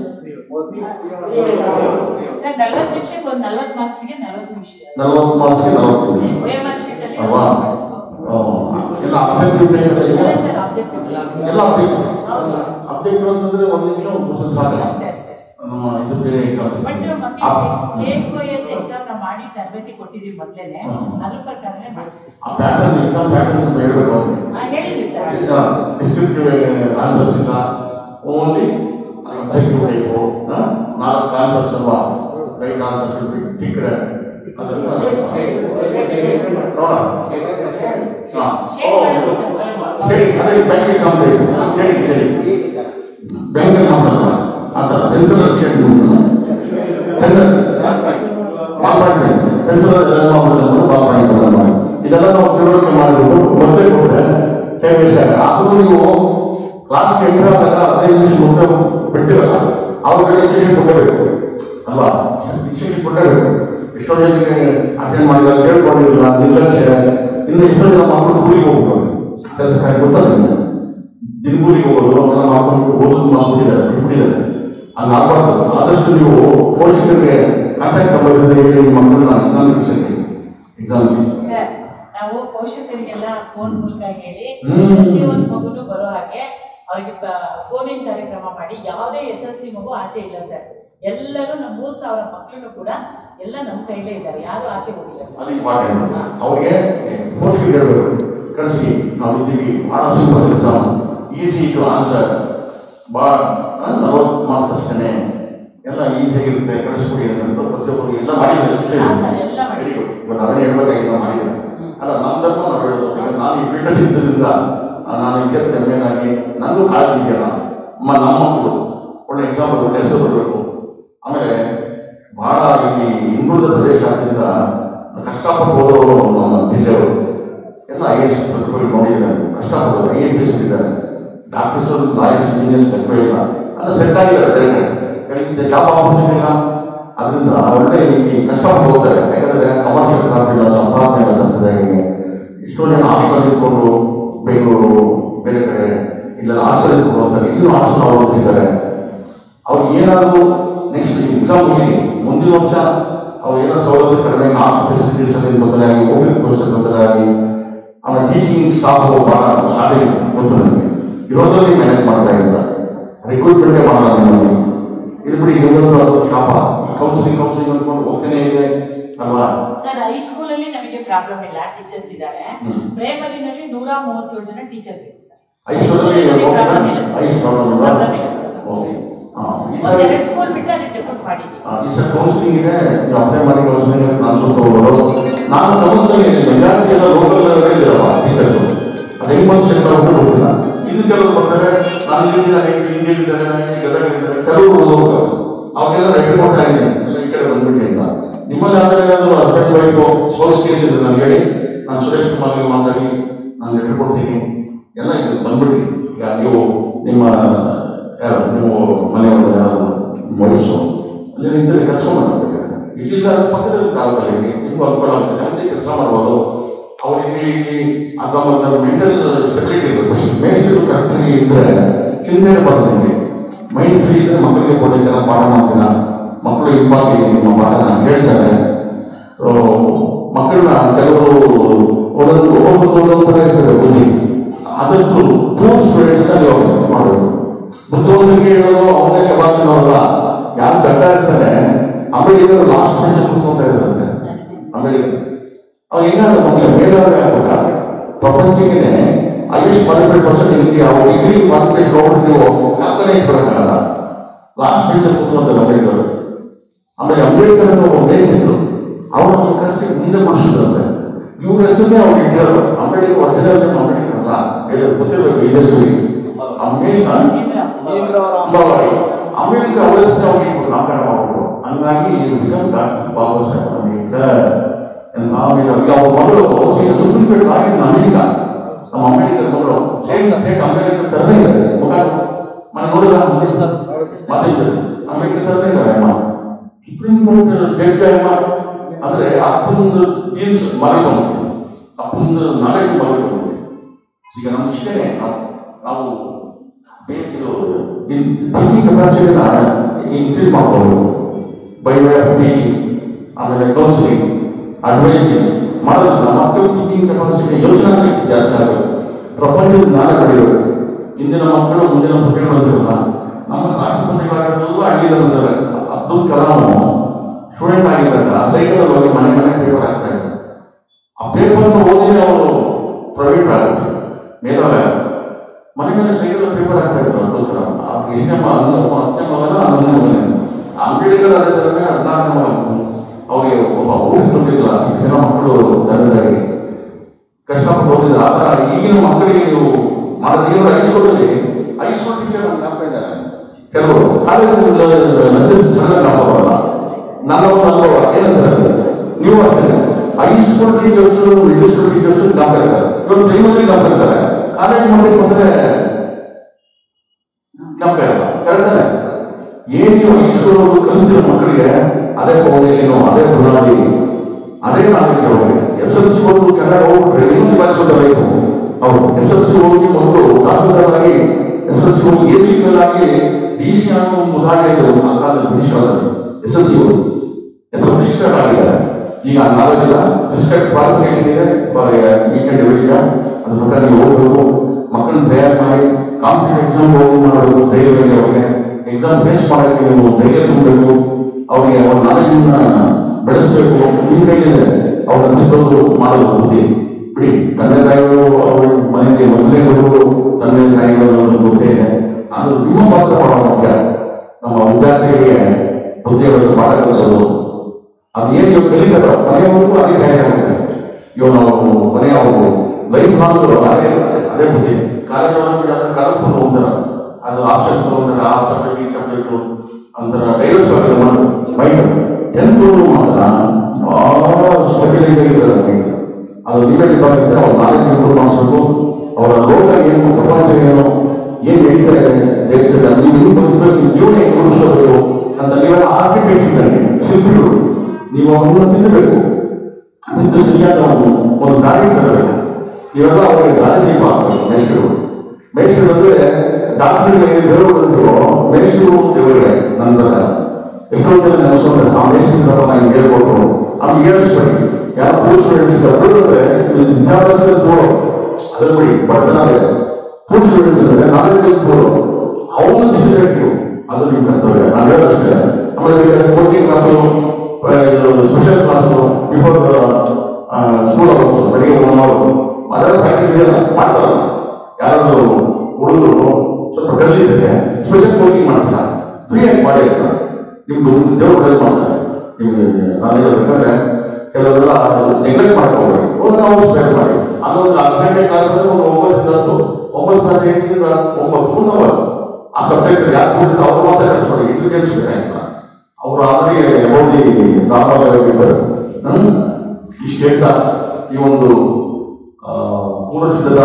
ಸರ್ ನಲ್ವತ್ತು ನಿಮಿಷಕ್ಕೆ ಒಂದು ನಲ್ವತ್ತು ಮಾರ್ಕ್ಸ್ಗೆ ನಲ್ವತ್ತು ನಿಮಿಷ ನಲವತ್ತು ಮಾರ್ಕ್ಸ್ಗೆ ನಲವತ್ತು ನಿಮಿಷ ಓಎಂಆರ್ ಶೀಟ್ ಅಲ್ಲಿ ಅಲ್ವಾ ಆ, ಎಲ್ಲ ಅಬ್ಜೆಕ್ಟಿವ್ ಟೈಮ್ ಎಲ್ಲ ಇಲ್ಲ ಇದೆ ಸರ್ ಆಬ್ಜೆಕ್ಟಿವ್ ಎಲ್ಲ ಅಬ್ಜೆಕ್ಟಿವ್ ಹೌದು ಸರ್ ಅಬ್ಜೆಕ್ಟಿವ್ ಅಂತಂದ್ರೆ ಒಂದು ನಿಮಿಷ ಒಂದು ಕ್ವಶನ್ ಸಾಕು ಅಷ್ಟೇ ಅಷ್ಟೇ ಅಷ್ಟೇ ನಮ್ಮ ಇದು ಬೇರೆ ಎಕ್ಸಾಮ್ ಬಟ್ ಮಕ್ಕಳಿಗೆ ಕೆ ಎಸ್ ವೈ ಅಂತ ಎಕ್ಸಾಮ್ ನಾವು ಮಾಡಿ ತರಬೇತಿ ಕೊಟ್ಟಿದ್ದೀವಿ ಮೊದಲೇನೆ ಹ್ಮ್. ಅದ್ರ ಪ್ರಕಾರನೇ ಮಾಡ್ತೀವಿ ಆ ಪ್ಯಾಟರ್ನ್ ಎಕ್ಸಾಮ್ ಪ್ಯಾಟರ್ನ್ ಸ್ವಲ್ಪ ಹೇಳ್ಬೇಕು ಅವ್ರಿಗೆ ಹಾ ಹೇಳಿದ್ವಿ ಸರ್ ಈಗ ಡಿಸ್ಕ್ರಿಪ್ಟಿವ್ ಆನ್ಸರ್ಸ್ ಇಲ್ಲ ಓನ್ಲಿ ಅಬ್ಜೆಕ್ಟಿವ್ ಟೈಪು ನಾಲ್ಕು ಆನ್ಸರ್ಸ್ ಅಲ್ವಾ right answer should be ticked ಅದನ್ನ ನೋಡ ಹಾ ಓ ಸರಿ ಅದೇ ಬ್ಯಾಂಕ್ ಎಕ್ಸಾಮ್ ಸರಿ ಸರಿ ಬ್ಯಾಂಕ್ ಮಾಡ್ತಾರಲ್ಲ ಆ ಥರ pencil shade pencil ball point pencil ಎಲ್ಲ ಮಾಡ್ಬಿಟ್ಟು ಬಾಲ್ ಪಾಯಿಂಟ್ ಎಲ್ಲ ಮಾಡಿ ಇದೆಲ್ಲ ನಾವು ತಿಳುವಳಿಕೆ ಮಾಡಿಬಿಟ್ಟು ಮತ್ತೆ ಕೊಟ್ಟರೆ ಟೈಮ್ ವೇಸ್ಟ್ ಆಗ ಅದು ನೀವು ಕ್ಲಾಸ್ಗೆ ಎಂಟರ್ ಆದಾಗ ಹದಿನೈದು ನಿಮಿಷ ಮುಂದೆ ಬಿಡ್ತಿರಲ್ಲ ಅವ್ರಿಗೆ ಇನ್ಸ್ಟ್ರಕ್ಷನ್ ಕೊಡಬೇಕು ಅಲ್ವಾ ಇನ್ಸ್ಟ್ರಕ್ಷನ್ ಕೊಡಬೇಕು ಎಷ್ಟೋ ಜನಕ್ಕೆ ಅಟೆಂಡ್ ಮಾಡಿಲ್ಲ ಕೇಳ್ಕೊಂಡಿರಲಿಲ್ಲ ನಿರ್ಲಕ್ಷ್ಯ ಇನ್ನು ಎಷ್ಟೋ ಜನ ಮಕ್ಕಳು ಕೂಲಿಗೆ ಹೋಗ್ಬಿಟ್ಟು ಕೆಲಸ ಕಾರ್ಯ ಗೊತ್ತಲ್ಲ ನಿಮಗೆ ದಿನಗೂಲಿಗೆ ಹೋಗೋದು ಅವನ್ನ ಮಾಡ್ಕೊಂಡು ಓದೋದು ಮಾಡ್ಬಿಟ್ಟಿದ್ದಾರೆ ಬಿಟ್ಬಿಟ್ಟಿದ್ದಾರೆ ಹಂಗೆ ಆಗ್ಬಾರ್ದು ಆದಷ್ಟು ನೀವು ಪೋಷಕರಿಗೆ ಕಾಂಟ್ಯಾಕ್ಟ್ ನಂಬರ್ ಇದ್ರೆ ಹೇಳಿ ನಿಮ್ಮ ಮಕ್ಕಳನ್ನ ಎಕ್ಸಾಮ್ ಸೇರಿ ಎಕ್ಸಾಮ್ಗೆ ಸರ್ ನಾವು ಪೋಷಕರಿಗೆಲ್ಲ ಫೋನ್ ಮೂಲಕ ಹೇಳಿ ಹ್ಮ್. ಪ್ರತಿಯೊಂದು ಮಗುನು ಬರೋ ಹಾಗೆ ಅವ್ರಿಗೆ ಫೋನಿನ ಕಾರ್ಯಕ್ರಮ ಮಾಡಿ ಯಾವುದೇ ಎಸ್ ಎಲ್ ಸಿ ಮಗು ಆಚೆ ಇಲ್ಲ ಸರ್ ಎಲ್ಲರೂ ನಮ್ಮ ಮೂರು ಸಾವಿರ ಮಕ್ಕಳು ಕೂಡ ಎಲ್ಲ ನಮ್ಮ ಕೈಲೇ ಇದ್ದಾರೆ ಯಾರು ಆಚೆ ಹೋಗಿಲ್ಲ ಸರ್ ಅದು ಇಂಪಾರ್ಟೆಂಟ್ ಅವ್ರಿಗೆ ಪೋಷಕರಿಗೆ ಹೇಳ್ಬೇಕು ಕಳಿಸಿ ನಾವು ಇದ್ದೀವಿ ಭಾಳ simple exam easy to answer ಭಾಳ ನಲವತ್ತು ಮಾರ್ಕ್ಸ್ ಅಷ್ಟೇ ಎಲ್ಲ ಈಸಿಯಾಗಿರುತ್ತೆ ಕಳಿಸ್ಕೊಡಿ ಅಂತ ಪ್ರತಿಯೊಬ್ಬರು ಎಲ್ಲ ಮಾಡಿದ್ದಾರೆ ಹಾ, sir, ಎಲ್ಲ ಮಾಡಿದ್ದಾರೆ. ವೆರಿ ಗುಡ್ ಇವತ್ತು ಅವನೇ ಹೇಳ್ಬೇಕಾಗಿಲ್ಲ ಮಾಡಿದ್ದಾರೆ ಅಲ್ಲ ನಮ್ದನ್ನು ನಾವು ಹೇಳೋದು ಈಗ ನಾನು ಈ ಫೀಲ್ಡಲ್ಲಿ ಇದ್ದರಿಂದ ಆ, ನಾನು ಇಜ್ಜತ್ ಮೇಲಾಗಿ ನನಗೂ ಕಾಳಜಿ ಇದೆಯಲ್ಲ ಅಮ್ಮ ನಮ್ಮ ಮಕ್ಕಳು ಒಳ್ಳೆ ಎಕ್ಸಾಂಪಲ್ ಒಳ್ಳೆ ಹೆಸರು ಬರಬೇಕು ಆಮೇಲೆ ಬಹಳ ಇಲ್ಲಿ ಹಿಂದುಳಿದ ಪ್ರದೇಶ ಆದ್ದರಿಂದ ಕಷ್ಟಪಟ್ಟು ಹೋದವರು ನಮ್ಮ ಜಿಲ್ಲೆಯವರು ಎಲ್ಲ ಐ ಎಸ್ ಪ್ರತಿಭೆಗಳು ನೋಡಿದ್ದಾರೆ ಕಷ್ಟಪಡೋದು ಐ ಎ ಪಿ ಎಸ್ ಇದ್ದಾರೆ ಡಾಕ್ಟರ್ಸ್ ಲಾಯರ್ಸ್ ಇಂಜಿನಿಯರ್ಸ್ ತಪ್ಪೇ ಇಲ್ಲ ಅದು ಸೆಟ್ ಆಗಿದ್ದಾರೆ ಬೇರೆ ಜಾಬ್ ಆಪರ್ಚುನಿಟಿ ಇಲ್ಲ ಅದರಿಂದ ಒಳ್ಳೆ ಇಲ್ಲಿ ಕಷ್ಟಪಟ್ಟು ಹೋಗ್ತಾರೆ ಯಾಕಂದ್ರೆ ಕಮರ್ಷಿಯಲ್ ಕ್ರಾಫ್ಟ್ ಇಲ್ಲ ಸಂಪಾದನೆ ಇಲ್ಲ ತಂತ್ರಜ್ಞಾನಿಗೆ ಎಷ್ಟೋ ಜನ ಹಾಸ್ಟೆಲ್ ಇಟ್ಕೊಂಡು ಬೆಂಗಳೂರು ಬೇರೆ ಕಡೆ ಇಲ್ಲ ಹಾಸ್ಟೆಲ್ ಇಟ್ಕೊಂಡು ಹೋಗ್ತಾರೆ ಇಲ್ಲೂ ಹಾಸ್ಟೆಲ್ ಅವಲಂಬಿಸಿದ್ದಾರೆ ಅವ್ರಿಗೆ ಏನಾದರೂ ನೆಕ್ಸ್ಟ್ ಎಕ್ಸಾಮ್ ಮುಗಿಲಿ ಮುಂದಿನ ವರ್ಷ ಅವ್ರು ಏನೋ ಸೌಲಭ್ಯ ಕಡಿಮೆ ಹಾಸ್ಟೆಲ್ ಫೆಸಿಲಿಟೀಸ್ ಅಲ್ಲಿ ತೊಂದರೆ ಆಗಿ ಹೋಗ್ಲಿಕ್ಕೆ ವ್ಯವಸ್ಥೆ ತೊಂದರೆ ಆಗಿ ಆಮೇಲೆ ಟೀಚಿಂಗ್ ಸ್ಟಾಫ್ ಒಬ್ಬ ಶಾಲೆಗೆ ಗೊತ್ತು ನನಗೆ ಇರೋದ್ರಲ್ಲಿ ಮ್ಯಾನೇಜ್ ಮಾಡ್ತಾ ಇದ್ರ ರಿಕ್ರೂಟ್ಮೆಂಟೇ ಮಾಡಲ್ಲ ನಿಮ್ಮಲ್ಲಿ ಇದು ಬಿಡಿ ಇನ್ನೊಂದು ಅದು ಶಾಪ ಕೌನ್ಸಿಲಿಂಗ್ ಕೌನ್ಸಿಲಿಂಗ್ ಅಂದ್ಕೊಂಡು ಹೋಗ್ತಾನೆ ಇದೆ ಅಲ್ವಾ ಸರ್ ಹೈಸ್ಕೂಲಲ್ಲಿ ನಮಗೆ ಪ್ರಾಬ್ಲಮ್ ಇಲ್ಲ ಟೀಚರ್ಸ್ ಇದ್ದಾರೆ ಹ್ಮ್. ಪ್ರೈಮರಿನಲ್ಲಿ ನೂರ ಮೂವತ್ತೇಳು ಜನ ಟೀಚರ್ ಬೇಕು ಸರ್ ಐಶ್ವರ್ಯಲ್ಲಿ ಪ್ರಾಬ್ಲಮ್ ಇಲ್ಲ ಸರ್. ಐಸ್ ಪ್ರಾಬ್ಲಮ್ ಪ್ರಾಬ್ಲಮ್ ಇಲ್ಲ ಸರ್ ಓಕೆ ಹಾಂ ಈ ಸರಿ ಒಂದೆರಡು ಸ್ಕೂಲ್ ಬಿಟ್ಟು ಅದಕ್ಕೆ ಡೆಪ್ಯೂಟ್ ಮಾಡಿದ್ದೀವಿ ಆ, ಈ ಸರ್ ಕೌನ್ಸಿಲಿಂಗ್ ಇದೆ ನೀವು ಅಪ್ಲೈ ಮಾಡಿ ಕೌನ್ಸಿಲಿಂಗ್ ಟ್ರಾನ್ಸ್ಫರ್ ತಗೋಬೋದು ನಾನು ಗಮನಿಸಿದಲ್ಲಿ ಮೆಜಾರಿಟಿ ಎಲ್ಲ ಲೋಕಲ್ ಇದ್ದಾರಲ್ಲ ಟೀಚರ್ಸ್ ಅದು ಹೆಂಗ್ ಬಂದು ಸೆಟ್ ಆಗ್ಬಿಟ್ಟು ಗೊತ್ತಿಲ್ಲ ಇನ್ನು ಕೆಲವರು ಬರ್ತಾರೆ ನಾನು ಇಲ್ಲಿದ್ದಾರೆ ಇಂಡಿಯನ್ ಇದ್ದಾರೆ ಗದಗ ಇದ್ದಾರೆ ಕೆಲವರು ಹೋಗ್ತಾರೆ ಅವಾಗೆಲ್ಲ ರೆಡಿ ಕೊಡ್ತಾ ಇದ್ದೀನಿ ಎಲ್ಲ ಈ ಕಡೆ ಬಂದ್ಬಿಡಿ ಅಂತ ನಿಮ್ಮಲ್ಲಿ ಆದರೆ ಏನಾದರೂ ಹಸ್ಬೆಂಡ್ ವೈಫು ಸ್ಪೋರ್ಟ್ಸ್ ಕೇಸ್ ಇದೆ ನನಗೆ ಹೇಳಿ ನಾನು ಸುರೇಶ್ ಕುಮಾರ್ಗೆ ಮಾತಾಡಿ ನಾನು ಲೆಟರ್ ಕೊಡ್ತೀನಿ ಎಲ್ಲ ಇದು ಬಂದ್ಬಿಡಿ ಈಗ ನೀವು ನಿಮ್ಮ ಯಾರು ನೀವು ಮನೆಯವರು ಯಾರು ವಯಸ್ಸು ಅಲ್ಲಿ ಇದ್ದರೆ ಕೆಲಸ ಮಾಡಬೇಕಾಗುತ್ತೆ ಇಲ್ಲಿಲ್ಲ ಪಕ್ಕದಲ್ಲಿ ಕಾಲದಲ್ಲಿ ನಿಮ್ಗೂ ಅನುಕೂಲ ಆಗ್ತದೆ ಅಲ್ಲಿ ಕೆಲಸ ಮಾಡ್ಬೋದು ಅವ್ರು ಇಲ್ಲಿ ಇಲ್ಲಿ ಅದೊಂದು ಮೆಂಟಲ್ ಸ್ಟೆಬಿಲಿಟಿ ಇರಬೇಕು ಮೇಸ್ಟ್ರು ಕರೆಕ್ಟಾಗಿ ಇದ್ದರೆ ಚಿಂತೆ ಬರ್ತದೆ ನಿಮಗೆ ಮೈಂಡ್ ಫ್ರೀ ಇದ್ರೆ ಮಕ್ಕಳಿಗೆ ಕೊಡಿ ಚೆನ್ನಾಗಿ ಪಾಠ ಮಾಡ್ತೀರಾ ಮಕ್ಕಳು ಇಂಪಾಗಿ ನಿಮ್ಮ ಪಾಠನ ಹೇಳ್ತಾರೆ ಆ, ಮಕ್ಕಳನ್ನ ಕೆಲವರು ಒಂದೊಂದು ಒಬ್ಬೊಬ್ಬರು ಒಂದೊಂದು ಥರ ಇರ್ತದೆ ಬುದ್ಧಿ ಆದಷ್ಟು ಟೂರ್ ಸ್ಟೂಡೆಂಟ್ಸ್ ನೀವು ಮಾಡಬೇಕು ಬುದ್ಧಿವಂತರಿಗೆ ಹೇಳೋದು ಅವನೇ ಶಬಾಷನವಲ್ಲ ಯಾರು ಗಡ್ಡ ಇರ್ತಾರೆ ಅಂಬೇಡ್ಕರ್ ಲಾಸ್ಟ್ ಬೆಂಚ್ ಕೂತ್ಕೊಂತ ಇದ್ರಂತೆ ಅಂಬೇಡ್ಕರ್ ಅವ್ರು ಏನಾದ್ರು ಮನುಷ್ಯ ಮೇಧಾವಿ ಆಗ್ಬಿಟ್ಟ ಪ್ರಪಂಚಕ್ಕೆ ಹೈಯೆಸ್ಟ್ ಕ್ವಾಲಿಫೈಡ್ ಪರ್ಸನ್ ಇಂಡಿಯಾ ಅವ್ರು ಡಿಗ್ರಿ ಕ್ವಾಲಿಫೈಡ್ ಹೋಗ್ಬಿಟ್ಟು ನೀವು ನಾಲ್ಕನೇ ಇಟ್ಕೊಳಕ್ಕಾಗಲ್ಲ ಲಾಸ್ಟ್ ಬೆಂಚ್ ಕೂತ್ಕೊಂತಾರೆ ಅಂಬೇಡ್ಕರ್ ಆಮೇಲೆ ಅಂಬೇಡ್ಕರ್ ಒಬ್ಬ ಬೇಸಿದ್ರು ಅವರನ್ನು ಕರೆಸಿ ಮುಂದೆ ಮಾಡಿಸಿದ್ರಂತೆ ಇವ್ರ ಹೆಸರನ್ನೇ ಅವ್ರು ಇಟ್ಟಿರೋದು ಅಂಬೇಡ್ಕರ್ ಒರಿಜಿನಲ್ ಅಂಬೇಡ್ಕರ್ ಅಲ್ಲ ಬೇರೆ ಗೊತ್ತಿರಬೇಕು ಯಶಸ್ವಿ ಅಮ್ಮೇಶ್ ಅಂಬಾವಾಡಿ ಅಮೆರಿಕ ಅವರ ಹೆಸರು ಅವ್ರಿಗೆ ಇಟ್ಬಿಟ್ಟು ನಾಮಕರಣ ಮಾಡ್ಬಿಟ್ರು ಹಂಗಾಗಿ ಬಿಕಮ್ ಡಾಕ್ಟರ್ ಬಾಬಾ ಸಾಹೇಬ್ ಅಂಬೇಡ್ಕರ್ ಎಂತ ಆಮೇಲೆ ಈಗ ಅವ್ರ ಮಗಳು ಈಗ ಸುಪ್ರೀಂ ಕೋರ್ಟ್ ಆಗಿದ್ದು ಅಮೆರಿಕ ನಮ್ಮ ಅಂಬೇಡ್ಕರ್ ಮಗಳು ಸ್ಟೇಟ್ ಸ್ಟೇಟ್ ಅಂಬೇಡ್ಕರ್ ತರನೇ ಇದೆ ಮುಖ ಮನೆ ನೋಡಿದ್ರ ಮಾತಿದ್ದಾರೆ ಅಂಬೇಡ್ಕರ್ ತರನೇ ಇದ್ದಾರೆ ಅಮ್ಮ ಸುಪ್ರೀಂ ಕೋರ್ಟ್ ಜಡ್ಜ್ ಅಮ್ಮ ಅಂದ್ರೆ ಅಪ್ಪನ ಜೀನ್ಸ್ ಮನೆ ಬಂದಿದೆ ಅಪ್ಪನ ನಾಲೆಡ್ಜ್ ಮನೆ ಬಂದಿದೆ ಈಗ ನಮ್ಮ ಇಷ್ಟೇ ನಾವು ನಾವು ಬೇಕಿರೋ ಥಿಂಕಿಂಗ್ ಕೆಪಾಸಿಟಿನ ಇನ್ಕ್ರೀಸ್ ಮಾಡ್ಕೋಬೇಕು ಬೈ ವೇ ಆಫ್ ಟೀಚಿಂಗ್ ಆಮೇಲೆ ಕೌನ್ಸಿಲಿಂಗ್ ಅಡ್ವೈಸಿಂಗ್ ಮಾಡೋದ್ರಿಂದ ಮಕ್ಕಳು ಥಿಂಕಿಂಗ್ ಕೆಪಾಸಿಟಿ ಯೋಚನಾ ಶಕ್ತಿ ಜಾಸ್ತಿ ಆಗಬೇಕು ಪ್ರಪಂಚದ ಜ್ಞಾನ ಪಡೆಯಬೇಕು ಇಂದಿನ ಮಕ್ಕಳು ಮುಂದಿನ ಪುಟ್ಟಿಗಳು ಅಂತಿರಲ್ಲ ನಮ್ಮ ರಾಷ್ಟ್ರಪತಿಗಳಾಗಿರೋದೆಲ್ಲ ಹಳ್ಳಿದರಂತಾರೆ ಅಬ್ದುಲ್ ಕಲಾಂ ಸ್ಟೂಡೆಂಟ್ ಆಗಿದ್ದಾಗ ಸೈಕಲ್ ಹೋಗಿ ಮನೆ ಮನೆ ಪೇಪರ್ ಆಗ್ತಾ ಇದ್ರು ಆ ಪೇಪರ್ನ ಓದಿ ಅವರು ಪ್ರೈವೇಟ್ ಆಗುತ್ತೆ ಮೇಧಾವಿ ಮನೆ ಮೇಲೆ ಸೈಕಲ್ ಪೇಪರ್ ಆಗ್ತಾ ಇದ್ರು ಅಬ್ದುಲ್ ಕಲಾಂ ಅವ್ರಿಗೆ ಎಷ್ಟನೇ ಮ- ಹನ್ನೊಂದು ಹತ್ತನೇ ಮಗನ ಹನ್ನೊಂದನೇ ಮಗನ ಅಂಬೇಡ್ಕರ್ ಅದೇ ಥರನೇ ಹದಿನಾರನೇ ಮಗನ ಅವ್ರಿಗೆ ಒಬ್ಬ ಊಟ ಬಂದಿಲ್ಲ ಇಷ್ಟು ಜನ ಮಕ್ಕಳು ತಂದೆದಾಗಿ ಕಷ್ಟಪಟ್ಟು ಓದಿದ್ರು ಆ ಥರ ಈಗಿನ ಮಕ್ಕಳಿಗೆ ನೀವು ಮಾಡೋದು ಇವರು ಹೈಸ್ಕೂಲಲ್ಲಿ ಹೈಸ್ಕೂಲ್ ಟೀಚರ್ ನಮ್ಗೆ ಜ್ಞಾಪಕ ಇದ್ದಾರೆ ಕೆಲವರು ಕಾಲೇಜಲ್ಲಿ ಲಂಚಸ್ ಚೆನ್ನಾಗಿ ಜ್ಞಾಪಕ ಬರಲ್ಲ ನನ್ನ ಒಂದು ಅನುಭವ ಏನಂತಾರೆ ನೀವು ಅಷ್ಟೇ high school teachers middle school teachers ಜ್ಞಾಪಕ ಇರ್ತಾರೆ ಇವರು ಪ್ರೈಮರಿ ಜ್ಞಾಪಕ ಇರ್ತಾರೆ ಕಾಲೇಜ್ ಮಕ್ಕಳಿಗೆ ಬಂದ್ರೆ ಜ್ಞಾಪಕ ಇರಲ್ಲ ಹೇಳ್ತಾನೆ ಏನ್ ನೀವು ಹೈಸ್ಕೂಲ್ ಕಲಿಸ್ತಿರೋ ಮಕ್ಕಳಿಗೆ ಅದೇ ಫೌಂಡೇಶನ್ ಅದೇ ಬುನಾದಿ ಅದೇ ನಾಲೆಡ್ಜ್ ಅವ್ರಿಗೆ ಎಸ್ ಎಲ್ ಸಿ ಓದು ಚೆನ್ನಾಗಿ ಹೋಗ್ಬಿಟ್ರೆ ಇನ್ನೊಂದು ಭಾಷೆ ಲೈಫು ಅವರು ಎಸ್ ಎಲ್ ಸಿ ಹೋಗಿ ಮೊದಲು ತಹಸೀಲ್ದಾರಾಗಿ ಎಸ್ ಎಲ್ ಸಿ ಹೋಗಿ ಎ ಸಿ ಆಗಿ ಡಿ ಸಿ ಅನ್ನೋ ಒಂದು ಉದಾಹರಣೆ ಇದೆ ಆ ಕಾಲದಲ್ಲಿ ಬ್ರಿಟಿಷರಲ್ಲಿ ಎಸ್ ಎಲ್ ಸಿ ಓದಿ ಎಸ್ ಎಲ್ ರಿಜಿಸ್ಟರ್ಡ್ ಆಗಿದ್ದಾರೆ ಈಗ ನಾಲೆಜ್ ಇಲ್ಲ ರಿಸ್ಪೆಕ್ಟ್ ಕ್ವಾಲಿಫಿಕೇಶನ್ ಇದೆ ಫಾರ್ ಈಚ್ ಅಂಡ್ ಎವ್ರಿ ಅದ್ರ ಪ್ರಕಾರ ನೀವು ಹೋಗ್ಬೇಕು ಮಕ್ಕಳನ್ನ ತಯಾರು ಮಾಡಿ ಕಾಂಪಿಟೇಟಿವ್ ಎಕ್ಸಾಮ್ ಹೋಗಿ ಮಾಡಬೇಕು ಧೈರ್ಯವಾಗಿ ಅವ್ರಿಗೆ ಎಕ್ಸಾಮ್ ಫೇಸ್ ಮಾಡೋಕ್ಕೆ ನೀವು ಧೈರ್ಯ ತುಂಬಬೇಕು ಅವ್ರಿಗೆ ಅವ್ರ ನಾಲೆಜನ್ನ ಬೆಳೆಸಬೇಕು ನಿಮ್ಮ ಕೈಲಿದೆ ಅವ್ರನ್ನ ತಿಳ್ಕೊಂಡು ಮಾಡೋದು ಬುದ್ಧಿ ಬಿಡಿ ತಂದೆ ತಾಯಿಗಳು ಅವ್ರ ಮನೆಗೆ ಮೊದಲನೇಗಳು ತಂದೆ ತಾಯಿಗಳು ಅನ್ನೋದು ಗೊತ್ತೇ ಇದೆ ಅದು ನಿಮ್ಮ ಪಾತ್ರ ಬಹಳ ಮುಖ್ಯ ನಮ್ಮ ವಿದ್ಯಾರ್ಥಿಗಳಿಗೆ ಬುದ್ಧಿ ಹೇಳೋದು ಪಾಠ ಕಲಿಸೋದು ಅದೇನು ನೀವು ಕಲಿತಾರೋ ಮನೆಯವರೆಗೂ ಅದೇ ಧೈರ್ಯ ಆಗುತ್ತೆ ಇವಾಗ ನಾವು ಮನೆಯವರು ಲೈಫ್ ಲಾಂಗ್ ಅದೇ ಅದೇ- ಅದೇ ಬುದ್ಧಿ ಕಾಲೇಜ್ ಒಳಗೆ ಕಲರ್ಫುಲ್ ಹೋಗ್ತಾರೆ ಅದು ಆಪ್ಷನ್ಸ್ ಹೋಗ್ತಾರೆ ಆ ಸಬ್ಜೆಕ್ಟ್ ಈ ಸಬ್ಜೆಕ್ಟು ಅಂತರ ಡೈವರ್ಸ್ ಆಗಿದೆ ಮಾಡೋದು ಮೈಂಡ್ ಟೆಂತ್ ಮಾತ್ರ ಬಹಳ ಸ್ಟೆಬಿಲೈಸ್ ಆಗಿರ್ತಾರೆ ಮೈಂಡ್ ಅದು ನೀವೇ ಡಿಪಾರ್ಟ್ಮೆಂಟ್ ಅವ್ರ ನಾಲೆಜ್ ಇಂಪ್ರೂವ್ ಮಾಡಿಸ್ಬೇಕು ಅವರ ಲೋಕ ಏನು ಪ್ರಪಂಚ ಏನು ಏನ್ ನಡೀತಾ ಇದೆ ದೇಶದಲ್ಲಿ ಅದು ನೀವು ಹೆಂಗ್ ಬದುಕಬೇಕು ನಿಮ್ಮ ಜೀವನ ಹೆಂಗ್ ರೂಪಿಸ್ಕೋಬೇಕು ಅಂತ ನೀವೆಲ್ಲ ಆರ್ಕಿಟೆಕ್ಟ್ಸ್ ಇದ್ದಂಗೆ ಶಿಲ್ಪಿಗಳು ನೀವು ಅವನ್ನ ತಿದ್ದಬೇಕು ತಿದ್ದು ಸರಿಯಾದ ಒಂದು ಒಂದು ದಾರಿ ತರಬೇಕು ಇವೆಲ್ಲ ಅವರಿಗೆ ದಾರಿ ದೀಪ ಆಗಬೇಕು ಮೇಷ್ಟ್ರು ಮೇಷ್ಟ್ರು ಅಂದ್ರೆ ಡಾಕ್ಟರ್ಗಳಿಗೆ ದೇವರುಗಳು ಮೇಷ್ಟ್ರು ದೇವರುಗಳೇ ನನ್ನ ಪ್ರಕಾರ ಎಷ್ಟೋ ಜನ ನೆನೆಸ್ಕೊಂಡ್ರೆ ಆ ಮೇಷ್ಟ್ರು ನಾನು ಹೇಳ್ಕೊಟ್ರು ಅವ್ನು ಹೇಳಿಸ್ಬೇಡಿ ಯಾರು ಫುಲ್ ಸ್ಟೂಡೆಂಟ್ಸ್ ಇದ್ದಾರೆ ಫುಲ್ ವಿದ್ಯಾಭ್ಯಾಸದ ಪೂರ್ವ ಅದ್ರ ಬಿಡಿ ಬರ್ತನಾಳೆ ಫುಲ್ ಸ್ಟೂಡೆಂಟ್ಸ್ ಇದ್ದಾರೆ ನಾಲೆಜ್ ಪೂರ್ವ ಅವನು ತಿಳಿಬೇಕು ಅದು ನಿಮ್ಮ ಕರ್ತವ್ಯ ನಾನು ಹೇಳೋದಷ್ಟೇ ಆಮೇಲೆ coaching class special class before school hours ಬೆಳಿಗ್ಗೆ ಒನ್ ಅವರ್ ಅದೆಲ್ಲ ಪ್ರಾಕ್ಟೀಸ್ ಇದೆಯಲ್ಲ ಮಾಡ್ತಾರಲ್ಲ ಯಾರಾದರೂ ಹುಡುಗರು ಸ್ವಲ್ಪ ಡಲ್ ಇದ್ರೆ ಸ್ಪೆಷಲ್ ಕೋಚಿಂಗ್ ಮಾಡ್ತಾರೆ ಫ್ರೀಯಾಗಿ ಮಾಡಿ ಅಂತ ನಿಮ್ದು ದೇವ್ರು ಒಳ್ಳೇದು ಮಾಡ್ತಾರೆ ನಿಮ್ಗೆ ನಾನು ಹೇಳೋದಂದ್ರೆ ಕೆಲವರೆಲ್ಲ ನೆಗ್ಲೆಕ್ಟ್ ಮಾಡ್ಕೋಬೇಡಿ ಒಂದು ಅವರ್ ಸ್ಪೇರ್ ಮಾಡಿ ಅದೊಂದು ಹತ್ತು ಗಂಟೆ ಕ್ಲಾಸ್ ಅಂದ್ರೆ ಒಂದು ಒಂಬತ್ತರಿಂದ ಹತ್ತು ಒಂಬತ್ತು ಕ್ಲಾಸ್ ಎಂಟರಿಂದ ಒಂಬತ್ತು ಒನ್ ಅವರ್ ಆ ಸಬ್ಜೆಕ್ಟ್ ಯಾರು ಬಿಟ್ಟು ಅವ್ರು ಮಾತ್ರ ಕಲಿಸ್ತಾರೆ ಇಂಟೆಲಿಜೆನ್ಸ್ ಬೇಕಾಗಿಲ್ಲ ಅವರು ಆಲ್ರೆಡಿ ಅಬೌಟ್ ದಿ ನಾರ್ಮಲ್ ಆಗಿರ್ತಾರೆ ಇಷ್ಟು ಹೇಳ್ತಾ ಈ ಒಂದು ಆ, ಪೂರ್ವಸಿದ್ಧತಾ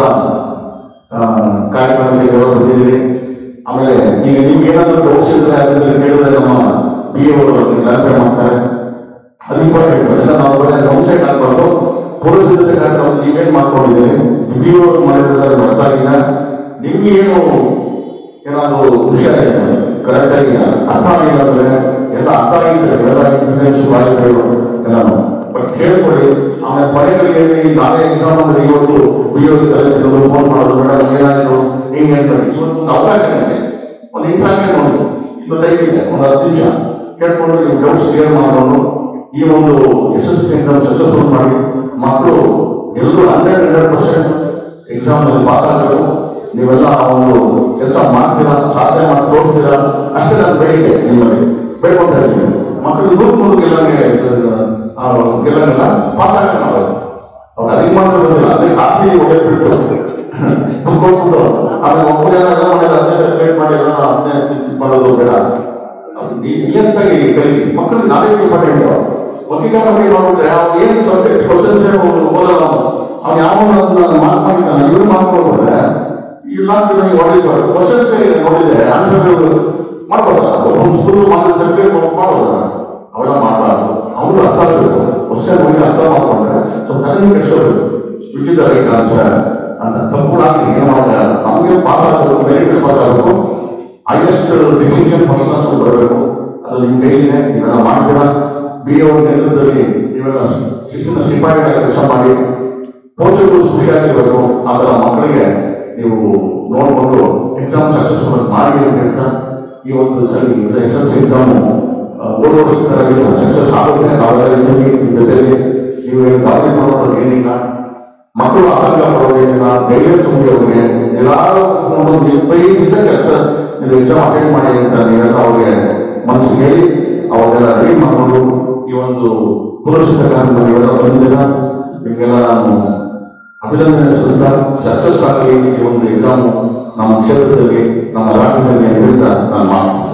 ಆ, ಕಾರ್ಯಕ್ರಮಕ್ಕೆ ಇವಾಗ ಬಂದಿದ್ದೀರಿ ಆಮೇಲೆ ಈಗ ನಿಮ್ಗೆ ಏನಾದರೂ ಡೌಟ್ಸ್ ಇದ್ರೆ ಅದನ್ನ ಕೇಳಿದ್ರೆ ನಮ್ಮ ಬಿ ಎ ಅವರು ಕ್ಲಾರಿಫೈ ಮಾಡ್ತಾರೆ ಅದು ಇಂಪಾರ್ಟೆಂಟ್ ಎಲ್ಲ ನಾವು ಬರೀ ಔಟ್ಸೈಡ್ ಹಾಕ್ಬಾರ್ದು ಪೂರ್ವಸಿದ್ಧತೆ ಕಾರ್ಯಕ್ರಮ ನೀವೇನ್ ಮಾಡ್ಕೊಂಡಿದ್ದೀರಿ ಬಿ ಎ ಅವರು ಮಾಡಿದ್ರೆ ಅರ್ಥ ಆಗಿಲ್ಲ ನಿಮ್ಗೆ ಏನು ಏನಾದರೂ ವಿಷಯ ಕರೆಕ್ಟಾಗಿ ಅರ್ಥ ಆಗಿಲ್ಲ ಅಂದ್ರೆ ಎಲ್ಲ ಅರ್ಥ ಆಗಿದ್ದಾರೆ ಎಲ್ಲ ಇಂಜಿನಿಯರ್ಸ್ ಮಾಡಿದ್ರು ಎಲ್ಲಾನು ಬಟ್ ಕೇಳ್ಕೊಳ್ಳಿ ಆಮೇಲೆ ಕೊನೆಗಳಿಗೆ ನಾಳೆ ಎಕ್ಸಾಮ್ ಅಂದ್ರೆ ಇವತ್ತು ಬಿಯೋಗಿ ತಲೆ ತಿನ್ನೋದು ಫೋನ್ ಮಾಡೋದು ಮೇಡಮ್ ಏನಾದ್ರು ಹಿಂಗೆ ಅಂತ ಇವತ್ತು ಒಂದು ಅವಕಾಶ ಇದೆ ಒಂದು ಇಂಟ್ರಾಕ್ಷನ್ ಒಂದು ಇದು ಟೈಮ್ ಇದೆ ಒಂದು ಹತ್ತು ನಿಮಿಷ ಕೇಳ್ಕೊಂಡು ನಿಮ್ಮ ಡೌಟ್ಸ್ ಕ್ಲಿಯರ್ ಮಾಡಿಕೊಂಡು ಈ ಒಂದು ಎಸ್ ಎಸ್ ಎಕ್ಸಾಮ್ ಸಕ್ಸಸ್ಫುಲ್ ಮಾಡಿ ಮಕ್ಕಳು ಎಲ್ಲರೂ ಹಂಡ್ರೆಡ್ ಹಂಡ್ರೆಡ್ ಪರ್ಸೆಂಟ್ ಎಕ್ಸಾಮ್ ನಲ್ಲಿ ಪಾಸ್ ಆಗಬೇಕು ನೀವೆಲ್ಲ ಒಂದು ಕೆಲಸ ಮಾಡ್ತೀರಾ ಸಾಧನೆ ಮಾಡಿ ತೋರಿಸ್ತೀರಾ ಅಷ್ಟೇ ನಾನು ಬೇಡಿಕೆ ನಿಮ್ಮಲ್ಲಿ ಬೇಡ್ಕೊಳ್ತಾ ಇದ್ದೀನಿ ಮಕ್ಕಳು ನೂರು ನೂರು ಗೆಲ್ಲಂಗೆ ಆ, ಗೆಲ್ಲಂಗಿಲ್ಲ ಪಾಸ್ ಆಗ್ತಾನೆ ಅವರು ಅವ್ರು ಅದಕ್ಕೆ ಮಾತ್ರ ಬಂದಿಲ್ಲ ಅದೇ ಕಾಫಿ ಒಳ್ಳೆ ಬಿಟ್ಟು ಬುಕ್ ಹೋಗ್ಬಿಟ್ಟು ಆಮೇಲೆ ಒಬ್ಬ ಜನ ಎಲ್ಲ ಮಾಡಿದ ಹದಿನೈದು ಸೆಲೆಕ್ಟ್ ಮಾಡಿ ಎಲ್ಲ ಹದಿನೈದು ಇದು ಮಾಡೋದು ಬೇಡ ನಿಯಂತಾಗಿ ಕಲೀಲಿ ಮಕ್ಕಳಿಗೆ ನಾಲೆಜ್ ಇಂಪಾರ್ಟೆಂಟ್ ಒಟ್ಟಿಗೆ ಮಕ್ಕಳಿಗೆ ನೋಡಿದ್ರೆ ಅವ್ನು ಏನು ಸಬ್ಜೆಕ್ಟ್ ಕ್ವಶನ್ಸ್ ಓದಲ್ಲ ಅವ್ನು ಯಾವ ಮಾರ್ಕ್ ಮಾಡಿದ್ದಾನೆ ಇವ್ರು ಮಾಡ್ಕೊಂಡ್ಬಿಟ್ರೆ ಇಲ್ಲ ವಾಟ್ ಇಸ್ ಕ್ವಶನ್ಸ್ ನೋಡಿದ್ರೆ ಆನ್ಸರ್ ಮಾಡ್ಬೋದಲ್ಲ ಒಂದು ಫುಲ್ ಮಾರ್ಕ್ಸ್ ಸರ್ಟಿಫಿಕೇಟ್ ಮಾಡ್ಬೋದಲ್ಲ ಅವೆಲ್ಲ ಮಾಡಬಾರ್ದು ಅವ್ರು ಅರ್ಥ ಆಗಬೇಕು ಹೊಸ ಬಗ್ಗೆ ಅರ್ಥ ಮಾಡ್ಕೊಂಡ್ರೆ ಸ್ವಲ್ಪ ಕಡಿಮೆ ಕೆಡಿಸೋದು which is the right answer ಅಂತ ತಪ್ಪು ಆಗಲಿ ಏನು ಮಾಡಿದ್ರೆ ನಮಗೆ ಪಾಸ್ ಆಗಬೇಕು ಮೆರಿಟ್ ಪಾಸ್ ಆಗಬೇಕು ಹೈಯೆಸ್ಟ್ ಡಿಸ್ಟಿಂಕ್ಷನ್ ಫಸ್ಟ್ ಕ್ಲಾಸ್ ಬರಬೇಕು ಅದು ನಿಮ್ಮ ಕೈಲಿದೆ ನೀವೆಲ್ಲ ಮಾಡ್ತೀರಾ ಬಿ ಎ ನೇತೃತ್ವದಲ್ಲಿ ನೀವೆಲ್ಲ ಶಿಸ್ತಿನ ಸಿಪಾಯಿಗಳ ಕೆಲಸ ಮಾಡಿ ಪೋಷಕರು ಖುಷಿಯಾಗಿರ್ಬೇಕು ಆ ಥರ ಮಕ್ಕಳಿಗೆ ನೀವು ನೋಡಿಕೊಂಡು ಎಕ್ಸಾಮ್ ಸಕ್ಸಸ್ಫುಲ್ ಮಾಡಿ ಅಂತ ಹೇಳ್ತಾ ಈ ಒಂದು ಸರಿ ಎಸ್ ಎಲ್ ಸಿ ಎಕ್ಸಾಮು ಹೋದ ವರ್ಷದಲ್ಲಿ ಸಕ್ಸಸ್ ಆಗುತ್ತೆ ನಾವೆಲ್ಲ ಇದ್ದೀವಿ ನಿಮ್ಮ ಜೊತೆಲಿ ನೀವು ಏನು ಗಾಬರಿ ಮಾಡೋದು ಏನಿಲ್ಲ ಮಕ್ಕಳು ಆತಂಕ ಪಡೋದೇನಿಲ್ಲ ಧೈರ್ಯ ತುಂಬಿ ಅವ್ರಿಗೆ ಎಲ್ಲಾರು ಕುತ್ಕೊಂಡು ನಿರ್ಭಯದಿಂದ ಕೆಲಸ ಇದು ಎಕ್ಸಾಮ್ ಅಟೆಂಡ್ ಮಾಡಿ ಅಂತ ನೀವೆಲ್ಲ ಅವ್ರಿಗೆ ಮನಸ್ಸು ಹೇಳಿ ಅವಾಗೆಲ್ಲ ರೆಡಿ ಮಾಡಿಕೊಂಡು ಈ ಒಂದು ಪುರಸ್ಕೃತ ಕಾರ್ಯಕ್ರಮ ನೀವೆಲ್ಲ ಬಂದಿದ್ದೀರ ನಿಮಗೆಲ್ಲ ನಾನು ಅಭಿನಂದನೆ ಸಲ್ಲಿಸ್ತಾ ಸಕ್ಸಸ್ ಆಗಲಿ ಈ ಒಂದು ಎಕ್ಸಾಮ್ ನಮ್ಮ ಕ್ಷೇತ್ರದಲ್ಲಿ ನಮ್ಮ ರಾಜ್ಯದಲ್ಲಿ ಅಂತ ಹೇಳ್ತಾ ನಾನು ಮಾತು